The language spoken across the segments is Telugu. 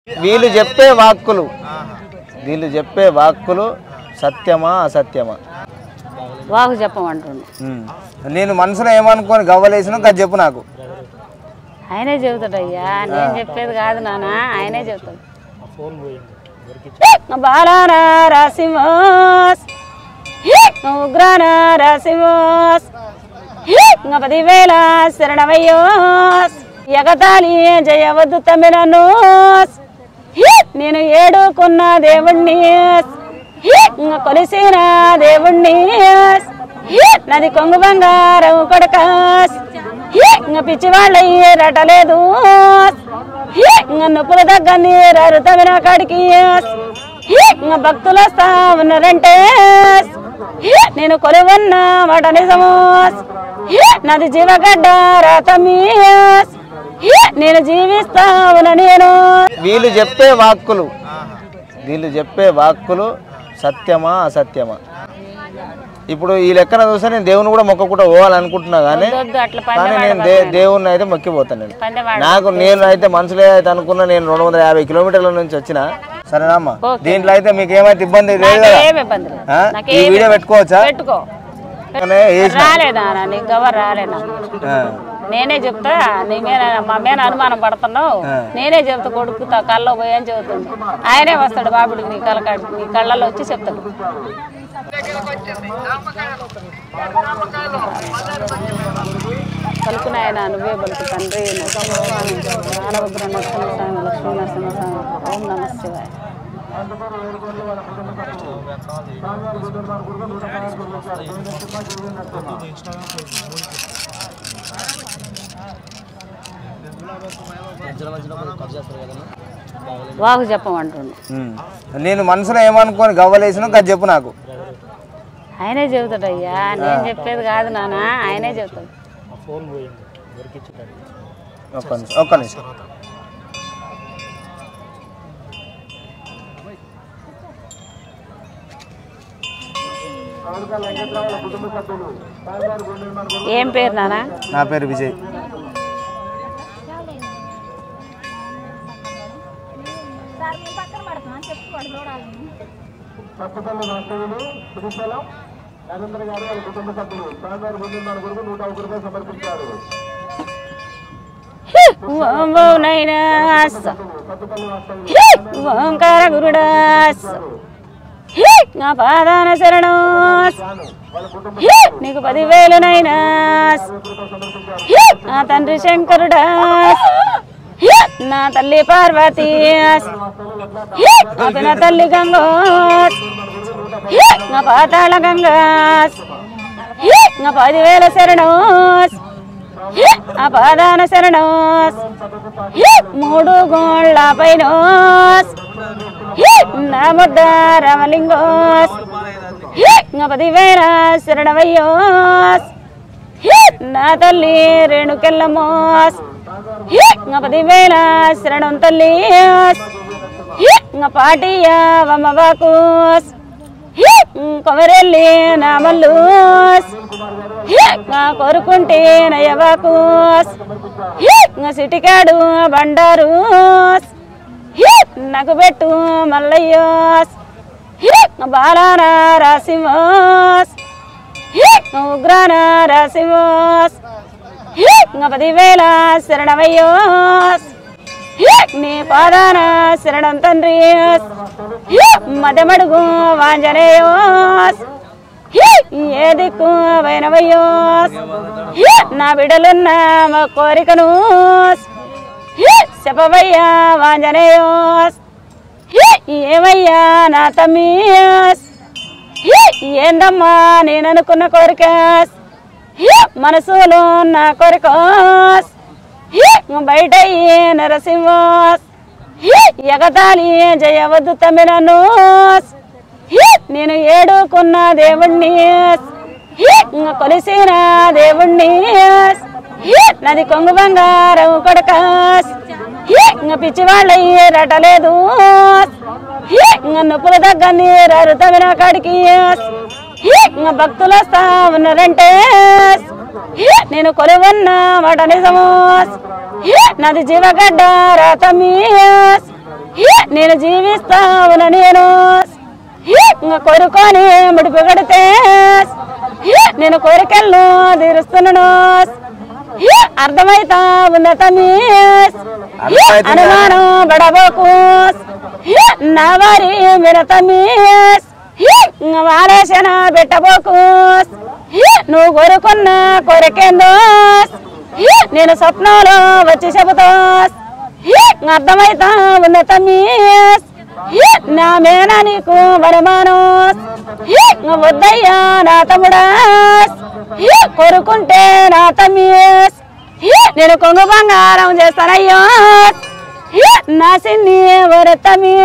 వీళ్ళు చెప్పే వాక్కులు వీళ్ళు చెప్పే వాక్కులు సత్యమా అసత్యమా వాకు చెప్పమంటుండు ఉమ్. నేను మనసులో ఏమనుకోని గవ్వలేసిన అది చెప్పు నాకు ఆయనే చెబుతాడు అయ్యా నేను చెప్పేది కాదు నాన్న ఆయనే చెబుతాడు బాలానా రాసిమోస్ ఉగ్రానా రాసిమోస్ పదివేల శరణమయ్యోస్ ఎగతాళి జయవద్దు తమిళనోస్ నేను ఏడుకున్న దేవుణ్ణి కొలిసిన దేవుణ్ణి నది కొంగు బంగారం కొడకాస్ ఇంక పిచ్చి వాళ్ళయ్యే రటలేదు ఇంక నొప్పుల దగ్గర నీరారు తమిన కాడికి ఇంక భక్తులు వస్తా ఉన్నారంటే నేను కొలువన్న మాట నిజము నాది జీవగడ్డ రాతమీయస్ నేను జీవిస్తా ఉన్న నేను వీళ్ళు చెప్పే వాక్కులు వీళ్ళు చెప్పే వాక్కులు సత్యమా అసత్యమా ఇప్పుడు ఈ లెక్కన చూస్తే నేను దేవుని కూడా మొక్కకుండా పోవాలనుకుంటున్నా కానీ వద్దు అట్లా కానీ నేను దే దేవుణ్ణి అయితే మొక్కిపోతాను నేను పండేవాడు నాకు నేను అయితే మనసులో అయితే అనుకున్నా నేను రెండు వందల యాభై కిలోమీటర్ల నుంచి వచ్చిన సరేనమ్మా దీంట్లో అయితే మీకు ఏమైతే ఇబ్బంది లేదు కదా ఏమి ఇబ్బంది లేదు. ఆ? నాకేం ఈ వీడియో పెట్టుకోవచ్చా పెట్టుకో కానీ వేసిన. రాలేదా నీకు గవర్ రాలేనా ఆ. నేనే చెప్తా నీ మీద మా మీద అనుమానం పడుతున్నావు నేనే చెప్తా కొడుకుతా కల్లో పోయి అని చెబుతుంది ఆయనే వస్తాడు బాబుడికి నీ కళ్ళకాడికి నీ కళ్ళల్లో వచ్చి చెప్తాడు పలుకున ఆయన నువ్వే పలుకు తండ్రి నరసింహస్వామి బాలభద్ర నరసింహస్వామి లక్ష్మీ నరసింహస్వామి ఓం నమ శివాయ వాకు చెప్పమంటుండు ఉమ్. నేను మనసులో ఏమనుకోని గవ్వలేసిన అది చెప్పు నాకు ఆయనే చెబుతాడు అయ్యా నేను చెప్పేది కాదు నాన్న ఆయనే చెబుతాడు ఒక్క నిమిషం ఒక్క నిమిషం ఏం పేరు నాన్న నా పేరు విజయ్ ఓం ఓం నైనాస్ ఓంకార గురుడాస్ నా పాదాన శరణోస్ నీకు పదివేలు నైనాస్ నా తండ్రి శంకరుడాస్ నా తల్లి పార్వతీస్ నా తల్లి గంగోస్ నా పాతాళ గంగాస్ నా పదివేల శరణోస్ ఆ పాదాన శరణోస్ మూడు గోళ్ళ పైనోస్ నా ముద్ద రామలింగోస్ నా పదివేల శరణవయ్యోస్ నా తల్లి రేణుకెల్లమోస్ నా పదివేల శరణం తల్లి నా పాటియ వమ్మవాకోస్ కొమరెల్లి నామల్లూస్ నా కోరుకుంటే నయవాకోస్ నా సిటికాడు బండారూస్ నాకు పెట్టు మల్లయ్యోస్ నా బాలాన రాసిమోస్ నా ఉగ్రాన రాసిమోస్ నా పదివేల శరణమయ్యోస్ నీ పాదాన శరణం తండ్రి మదమడుగు వాంజనేయోస్ ఏ దిక్కు వైనవయ్యోస్ నా బిడలున్న మా కోరికను చెప్పవయ్యా వాంజనేయోస్ ఏమయ్యా నా తమ్మీస్ ఏందమ్మా నేను అనుకున్న కోరికస్ మనసులో నా కోరికస్ బయట నరసింహస్ ఎగతాళి జయవద్దు తమిళనోస్ నేను ఏడుకున్న దేవుణ్ణి కొలిసిన దేవుణ్ణి నది కొంగు బంగారం కొడకాస్ ఇంక పిచ్చి వాళ్ళయ్యే రటలేదు ఇంక నొప్పుల దగ్గర నీరారు తమిన కాడికి ఇంక భక్తులు వస్తా ఉన్నారంటే నేను కొలువన్న మాట నిజము నాది జీవగడ్డ రాతమీయస్ నేను జీవిస్తావున నేను ఇంక కోరుకొని ముడిపి కడితే నేను కోరికలను తీరుస్తున్నాను అర్థమైతా ఉంద తమ్మి అర్థమైతుందా? అనుమానం బడబోకు నా వారి మీరు తమ్మి ఆలోచన పెట్టబోకు నువ్వు కోరుకున్న కోరికేందో నేను స్వప్నంలో వచ్చి చెబుతా అర్థమైతా ఉన్న తమ్మి నా మేన నీకు వరమానం వద్దయ్యా నా తమ్ముడా కోరుకుంటే నా తమ్మి నేను కొంగు బంగారం చేస్తానయ్యో నా సిన్ని వర తమ్మి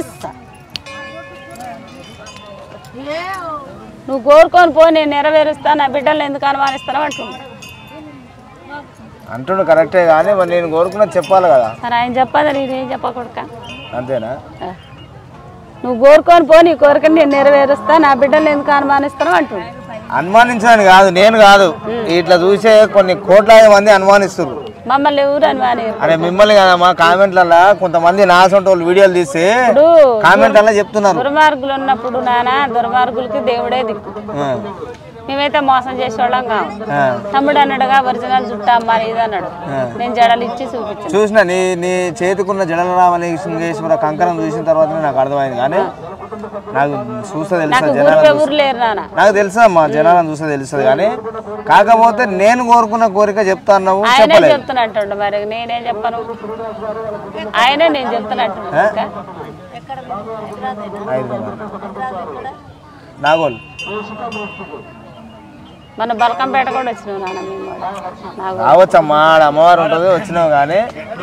నువ్వు కోరుకొని పో నేను నెరవేరుస్తా నా బిడ్డలు ఎందుకు అనుమానిస్తాను అంటున్నా అంటుండు కరెక్టే కానీ మరి నేను కోరుకున్నది చెప్పాలి కదా మరి ఆయన చెప్పదా నేనేం చెప్పకూడక అంతేనా నువ్వు కోరుకొని పో నీ కోరికని నేను నెరవేరుస్తా నా బిడ్డలు ఎందుకు అనుమానిస్తాను అంటున్నా అనుమానించడానికి కాదు నేను కాదు ఇట్లా చూసే కొన్ని కోట్లాది మంది అనుమానిస్తున్నారు మమ్మల్ని ఎవరు అనుమాని అరే మిమ్మల్ని కదమ్మా కామెంట్లలో కొంతమంది నాసంటి వాళ్ళు వీడియోలు తీసి ఇప్పుడు కామెంట్లలో చెప్తున్నారు దుర్మార్గులు ఉన్నప్పుడు నాన్న దుర్మార్గులకి దేవుడే దిక్కు ఆ, మేమైతే మోసం చేసేవాళ్ళం కావు ఆ. తమ్ముడు అన్నాడుగా ఒరిజినల్ చుట్టా అమ్మ ఇది అన్నాడు నేను జడలు ఇచ్చి చూపించాను చూసిన నీ నీ చేతికున్న జడలరామని సింగేశ్వర కంకణం చూసిన తర్వాత నాకు అర్థమైంది కానీ నాకు చూస్తే తెలుసా నాకు జనాలను ఊరికే చూస్తే- ఊరు లేరు నాన్న నాకు తెలుసా అమ్మా జనాలను చూస్తే తెలుస్తుంది కానీ కాకపోతే నేను కోరుకున్న కోరిక చెప్తా అన్నావు ఆయనే చెప్పలేదు చెప్తున్నట్టుండు మరి నేనేం చెప్పను ఆయనే నేను చెప్తున్నట్టు ఇంకా. హైదరాబాద్ నాగోల్ మన బలకంపేట కూడా వచ్చినావు నాన్న మేము కూడా నాకు రావచ్చమ్మా ఆడ అమ్మవారు ఉంటుంది వచ్చినావు కానీ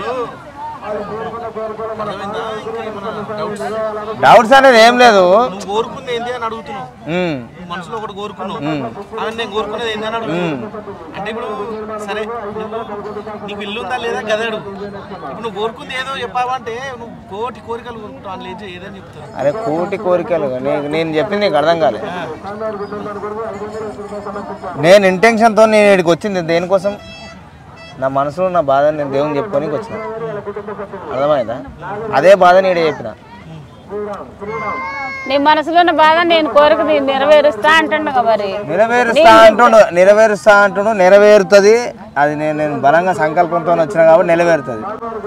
డౌట్స్ అనేది ఏం లేదు నువ్వు కోరుకుంది ఏంటి అని అడుగుతున్నావు ఉమ్, నువ్వు మనసులో ఒకటి కోరుకున్నావు ఆమె నేను కోరుకునేది ఏంటి అని అడుగుతున్నావు అంటే ఇప్పుడు సరే నువ్వు నీకు ఇల్లు ఉందా లేదా గదే అడుగు ఇప్పుడు నువ్వు కోరుకుంది ఏదో చెప్పావంటే నువ్వు కోటి కోరికలు కోరుకుంటావు అని లేదు ఏదని చెప్తారు అరే కోటి కోరికలు నీకు నేను చెప్పింది నీకు అర్థం కాలే నేను ఇంటెన్షన్తో నేను ఇక్కడికి వచ్చింది దేనికోసం నా మనసులో నా బాధని నేను దేవుని చెప్పుకోనికి వచ్చిన అర్థమైందా అదే బాధ నేను చెప్పిన నీ మనసులో ఉన్న బాధ నేను కోరిక నేను నెరవేరుస్తా అంటుండగా మరి నెరవేరుస్తా అంటుండు నెరవేరుస్తా అంటుండు నెరవేరుతుంది అది నేను నేను బలంగా సంకల్పంతో వచ్చిన కాబట్టి నెరవేరుతుంది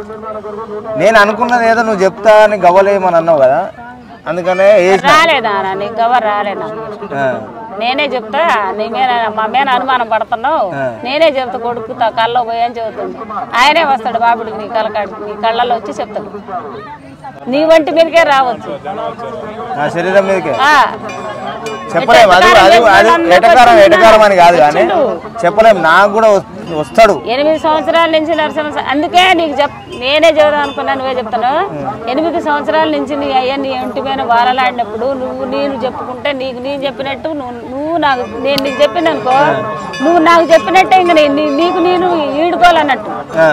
నేను అనుకున్నది ఏదో నువ్వు చెప్తా అని గవ్వలేమని అన్నావు కదా అందుకనే వేసిన రాలేదా నాన్న నీకు గవర్ రాలేనా ఆ, నేనే చెప్తా నీ మీద మా మీద అనుమానం పడుతున్నావు నేనే చెప్తా కొడుకు తా కళ్ళలో పోయి అని చెబుతుంది ఆయనే వస్తాడు బాబుడికి నీ కళ్ళకాడికి నీ కళ్ళలో వచ్చి చెప్తాడు నీ వంటి మీదకే రావచ్చు నా శరీరం మీదకే ఆ, చెప్పలేము అది అది అది ఎటకారం ఎటకారం అని కాదు కానీ చెప్పలేము నాకు కూడా వస్- వస్తాడు ఎనిమిది సంవత్సరాల నుంచి నరసింహ స్వా- అందుకే నీకు చెప్ నేనే చెబుదాం అనుకున్నా నువ్వే చెప్తాను ఎనిమిది సంవత్సరాల నుంచి నీ అయ్యా నీ ఇంటి మీద వారలాడినప్పుడు నువ్వు నేను చెప్పుకుంటే నీకు నేను చెప్పినట్టు నువ్వు నువ్వు నాకు నేను నీకు చెప్పిన అనుకో నువ్వు నాకు చెప్పినట్టే ఇంక నేను నీ- నీకు నేను ఈడుకోవాలన్నట్టు ఆ,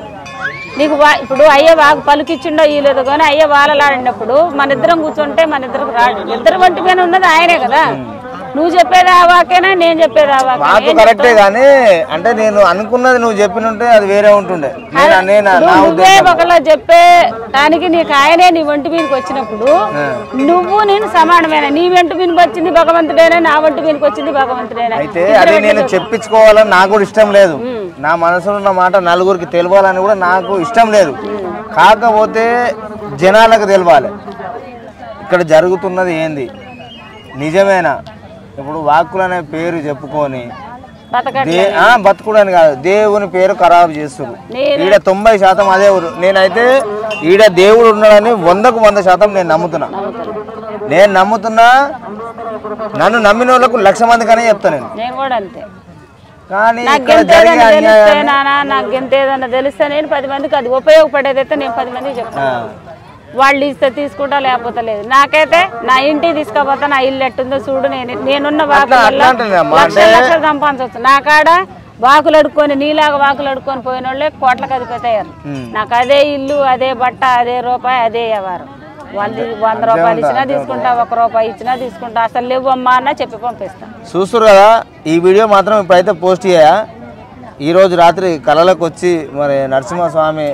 నీకు వా- ఇప్పుడు అయ్య వాకు పలుకిచ్చిండో ఇయ్యలేదు కానీ అయ్య వాలలాడినప్పుడు మన ఇద్దరం కూర్చుంటే మన ఇద్దరు రాడు ఇద్దరు వంటి మీద ఉన్నది ఆయనే కదా నువ్వు చెప్పేది ఆ వాకేనా నేను చెప్పేది ఆ వాకేనా మాకు కరెక్టే కానీ అంటే నేను అనుకున్నది నువ్వు చెప్పినుంటే అది వేరే ఉంటుండే నేను నేను నా నువ్వు నువ్వే ఉద్దేశం ఒకలా చెప్పే దానికి నీకు ఆయనే నీ ఒంటి మీదకి వచ్చినప్పుడు నువ్వు నేను సమానమైన నీ వెంట మీదకి వచ్చింది భగవంతుడేనా నా ఒంటి మీదకి వచ్చింది భగవంతుడేనా అయితే అది నేను చెప్పించుకోవాలని నాకు కూడా ఇష్టం లేదు నా మనసులో ఉన్న మాట నలుగురికి తెలవాలని కూడా నాకు ఇష్టం లేదు కాకపోతే జనాలకు తెలవాలి ఇక్కడ జరుగుతున్నది ఏంది నిజమేనా ఇప్పుడు వాక్కులు అనే పేరు చెప్పుకొని బతకట్లే దే ఆ, బతుకుడని కాదు దేవుని పేరు ఖరాబు చేస్తున్నారు నేను- ఈడ తొంభై శాతం అదే ఊరు నేనైతే ఈడ దేవుడు ఉన్నాడని వందకు వంద శాతం నేను నమ్ముతున్నా నేను నమ్ముతున్నా నన్ను నమ్మిన వాళ్ళకు లక్ష మంది కానీ చెప్తా నేను నేను కూడా అంతే కానీ నాకు ఇక్కడ ఎంత జరిగే ఏదైనా తెలిస్తే అన్యాయాన్ని నానా నాకు ఎంత ఏదైనా తెలిస్తే నేను పది మందికి అది ఉపయోగపడేదైతే నేను పది మందికి చెప్తాను ఆ, వాళ్ళు ఇస్తే తీసుకుంటా లేకపోతే లేదు నాకైతే నా ఇంటికి తీసుకోపోతా నా ఇల్లు ఎట్టుందో చూడు నేను నేనున్న వాకు అట్లా- వల్ల అట్లా అంటున్నామ్మా. లక్షలు లక్షలు సంపాదించవచ్చు నా కాడ వాకులు అడుక్కొని నీలాగా వాకులు అడుక్కొని పోయిన వాళ్ళే కోట్లకు అదిపోతాయారు నాకు అదే ఇల్లు అదే బట్ట అదే రూపాయి అదే వ్యవహారం వంద వంద రూపాయలు ఇచ్చినా తీసుకుంటా ఒక రూపాయి ఇచ్చినా తీసుకుంటా అసలు లేవు అమ్మా అన్న చెప్పి పంపిస్తా చూస్తురు కదా ఈ వీడియో మాత్రం ఇప్పుడైతే పోస్ట్ చేయా ఈరోజు రాత్రి కళలకు వచ్చి మరి నరసింహస్వామి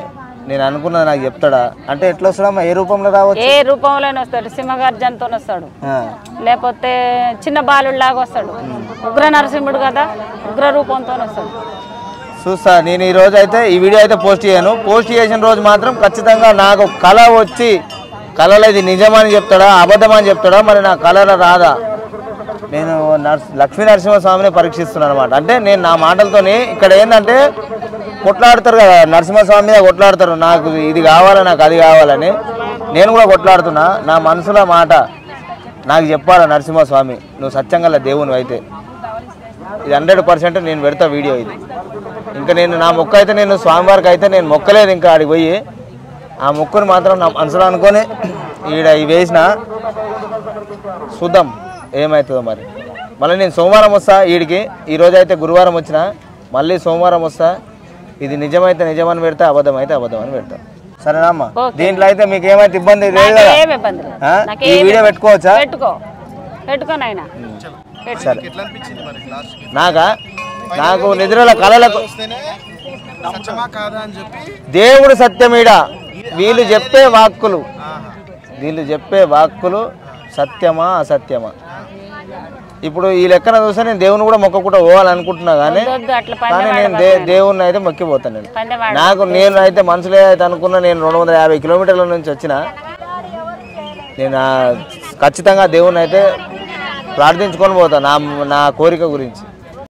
నేను అనుకున్నది నాకు చెప్తాడా అంటే ఎట్లా వస్తాడమ్మా ఏ రూపంలో రావచ్చు ఏ రూపంలోనే వస్తాడు సింహగర్జనతో వస్తాడు ఆ. లేకపోతే చిన్న బాలుడిలాగా వస్తాడు ఉగ్ర నరసింహుడు కదా ఉగ్ర రూపంతో వస్తాడు చూస్తా నేను ఈ రోజు అయితే ఈ వీడియో అయితే పోస్ట్ చేయను పోస్ట్ చేసిన రోజు మాత్రం ఖచ్చితంగా నాకు కళ వచ్చి కళలో ఇది నిజమని చెప్తాడా అబద్ధమని చెప్తాడా మరి నా కళలో రాదా నేను నర్స్ లక్ష్మీ నరసింహస్వామిని పరీక్షిస్తున్నాను అనమాట అంటే నేను నా మాటలతోని ఇక్కడ ఏంటంటే కొట్లాడతారు కదా నరసింహస్వామి మీద కొట్లాడతారు నాకు ఇది కావాలి నాకు అది కావాలని నేను కూడా కొట్లాడుతున్నా నా మనసులో మాట నాకు చెప్పాలి నరసింహస్వామి నువ్వు సత్యంగా దేవుని అయితే ఇది హండ్రెడ్ పర్సెంట్ నేను పెడతా వీడియో ఇది ఇంకా నేను నా మొక్క అయితే నేను స్వామివారికి అయితే నేను మొక్కలేదు ఇంకా ఆడికి పోయి ఆ మొక్కను మాత్రం నా మనసులో అనుకొని ఈడ ఇవి వేసిన చూద్దాం ఏమవుతుందో మరి మళ్ళీ నేను సోమవారం వస్తా ఈడికి ఈరోజు అయితే గురువారం వచ్చిన మళ్ళీ సోమవారం వస్తా ఇది నిజమైతే నిజమని పెడతా అబద్ధం అయితే అబద్ధం అని పెడతా సరేనమ్మా ఓకే. దీంట్లో అయితే మీకు ఏమైతే ఇబ్బంది లేదు కదా నాకేం ఇబ్బంది లేదు ఆ? నాకేం ఈ వీడియో ఇబ్బంది- పెట్టుకోవచ్చా పెట్టుకో పెట్టుకో నాయన సరే ఎట్లా అనిపించింది మరి లాస్ట్ నాకా నాకు నిద్రల కళలకు వస్తేనే సత్యమా కాదా అని చెప్పి దేవుడు సత్యమీడ వీళ్ళు చెప్పే వాక్కులు ఆహా. వీళ్ళు చెప్పే వాక్కులు సత్యమా అసత్యమా ఇప్పుడు ఈ లెక్కన చూస్తే నేను దేవుని కూడా మొక్కకుండా పోవాలనుకుంటున్నా కానీ వద్దు అట్లా కానీ పందెం నేను దే దేవుణ్ణి అయితే మొక్కిపోతాను నేను పందెం ఆడ నాకు నేను అయితే మనసులో అయితే అనుకున్నా నేను రెండు వందల యాభై కిలోమీటర్ల నుంచి వచ్చిన నేను ఆ ఖచ్చితంగా దేవుణ్ణి అయితే ప్రార్థించుకొని పోతాను నా నా కోరిక గురించి